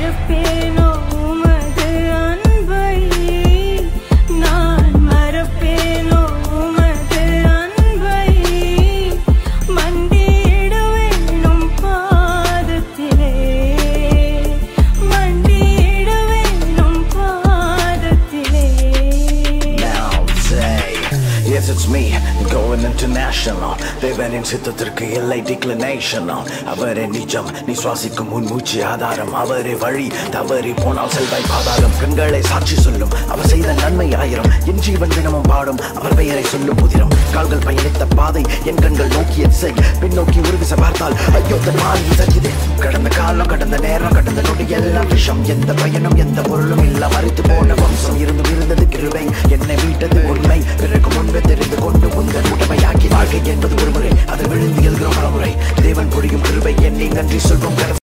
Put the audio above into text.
மறப்பேனோ உமது அன்பை நான் மறப்பேனோ உமது அன்பை மண்டியிடுவேனும் பாதத்திலே மண்டியிடுவேனும் பாதத்திலே Now say, yes it's me, going international தேவனின் சித்தத்திற்கு எல்லை டிக்ளினேஷனல் அவரே நிஜம் நீ சுவாசிக்கும் உன் மூச்சு ஆதாரம் அவரே வழி தவறி போனால் செல்வாய் பாதாளம் கண்களை சாட்சி சொல்லும் அவர் செய்த நன்மை ஆயிரம் என் ஜீவன் தினமும் பாடும் அவர் பெயரை சொல்லும் புதிரம் கால்கள் பயணித்த பாதை என் கண்கள் நோக்கிய திசை பின்னோக்கி ஒரு விசை பார்த்தால் ஐயோ தன் மாறி சகிதே கடந்த காலம் கடந்த நேரம் கடந்த நொடி எல்லாம் விஷம் எந்த பயனும் எந்த பொருளும் இல்ல மறித்து போன வம்சம் இருந்து இருந்தது கிருபை என்னை மீட்டது உண்மை பிறகு முன்பே தெரிந்து கொண்டு உங்கள் உடமையாக்கி வாழ்க்கை என்பது ஒரு முறை அதில் விழுந்து எழுகிறோம் பலமுறை தேவன் பொழியும் கிருபை எண்ணி நன்றி சொல்வோம்